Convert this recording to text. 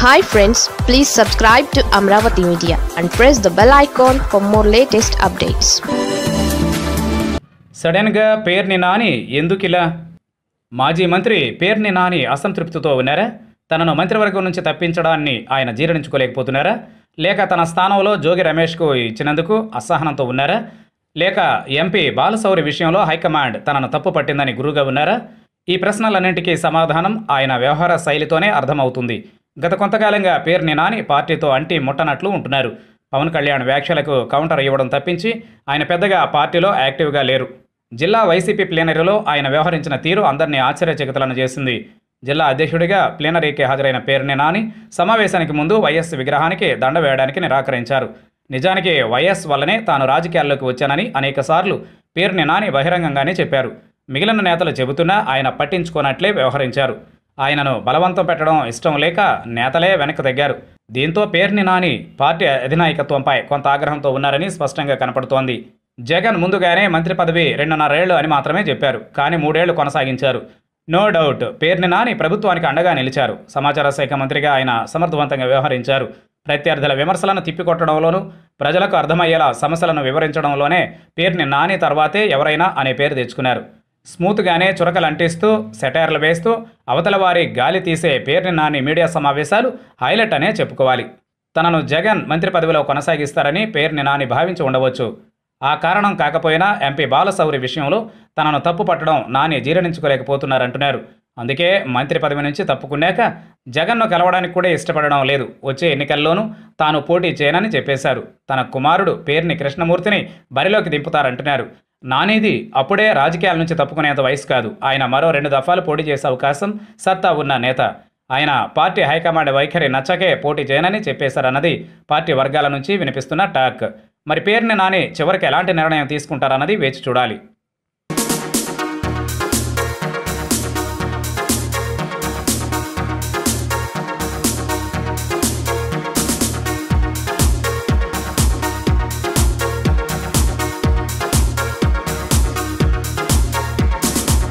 hi friends please subscribe to Amaravati media and press the bell icon for more latest updates సడన్గా పేర్ని నాని ఎందుకిలా మాజీ మంత్రి పేర్ని నాని అసంతృప్తితో ఉన్నారా తనను మంత్రివర్గం నుంచి తప్పించడాన్ని ఆయన జీర్ణించుకోలేకపోతున్నారా లేక తన స్థానంలో జోగి రమేష్కు ఇచ్చినందుకు అసహనంతో ఉన్నారా లేక ఎంపీ బాలశౌరి విషయంలో హైకమాండ్ తనను తప్పు పట్టిందని గురుగా ఉన్నారా ఈ ప్రశ్నలన్నింటికీ సమాధానం ఆయన వ్యవహార శైలితోనే అర్థమవుతుంది గత కొంతకాలంగా పేర్ని నాని పార్టీతో అంటి ముట్టనట్లు ఉంటున్నారు పవన్ కళ్యాణ్ వ్యాఖ్యలకు కౌంటర్ ఇవ్వడం తప్పించి ఆయన పెద్దగా పార్టీలో యాక్టివ్గా లేరు జిల్లా వైసీపీ ప్లీనరీలో ఆయన వ్యవహరించిన తీరు అందరినీ ఆశ్చర్యచకితులను చేసింది జిల్లా అధ్యక్షుడిగా ప్లీనరీకి హాజరైన పేరుని నాని సమావేశానికి ముందు వైఎస్ విగ్రహానికి దండ వేయడానికి నిరాకరించారు నిజానికి వైఎస్ వల్లనే తాను రాజకీయాల్లోకి వచ్చానని అనేకసార్లు పేరుని నాని బహిరంగంగానే చెప్పారు మిగిలిన నేతలు చెబుతున్నా ఆయన పట్టించుకోనట్లే వ్యవహరించారు ఆయనను బలవంతం పెట్టడం ఇష్టం లేక నేతలే వెనక్కి తగ్గారు దీంతో పేర్ని నాని పార్టీ అధినాయకత్వంపై కొంత ఆగ్రహంతో ఉన్నారని స్పష్టంగా కనపడుతోంది జగన్ ముందుగానే మంత్రి పదవి రెండున్నరేళ్లు అని మాత్రమే చెప్పారు కానీ మూడేళ్లు కొనసాగించారు నో డౌట్ పేర్ని నాని ప్రభుత్వానికి అండగా నిలిచారు సమాచార శాఖ మంత్రిగా ఆయన సమర్థవంతంగా వ్యవహరించారు ప్రత్యర్థుల విమర్శలను తిప్పికొట్టడంలోనూ ప్రజలకు అర్థమయ్యేలా సమస్యలను వివరించడంలోనే పేర్ని నాని తర్వాతే ఎవరైనా అనే పేరు తెచ్చుకున్నారు స్మూత్గానే చురకలు అంటిస్తూ సెటైర్లు వేస్తూ అవతల వారి గాలి తీసే పేర్ని నాని మీడియా సమావేశాలు హైలైట్ అనే చెప్పుకోవాలి తనను జగన్ మంత్రి పదవిలో కొనసాగిస్తారని పేర్ని నాని భావించి ఉండవచ్చు ఆ కారణం కాకపోయినా ఎంపీ బాలశౌరి విషయంలో తనను తప్పు పట్టడం నాని జీర్ణించుకోలేకపోతున్నారంటున్నారు అందుకే మంత్రి పదవి నుంచి తప్పుకున్నాక జగన్ను కలవడానికి కూడా ఇష్టపడడం లేదు వచ్చే ఎన్నికల్లోనూ తాను పోటీ చేయనని చెప్పేశారు తన కుమారుడు పేర్ని కృష్ణమూర్తిని బరిలోకి దింపుతారంటున్నారు నానిది అప్పుడే రాజకీయాల నుంచి తప్పుకునేంత వయసు కాదు ఆయన మరో రెండు దఫాలు పోటీ చేసే అవకాశం సత్తా ఉన్న నేత ఆయన పార్టీ హైకమాండ్ వైఖరి నచ్చకే పోటీ చేయనని చెప్పేశారన్నది పార్టీ వర్గాల నుంచి వినిపిస్తున్న టాక్ మరి పేరుని నాని చివరికి ఎలాంటి నిర్ణయం తీసుకుంటారన్నది వేచి చూడాలి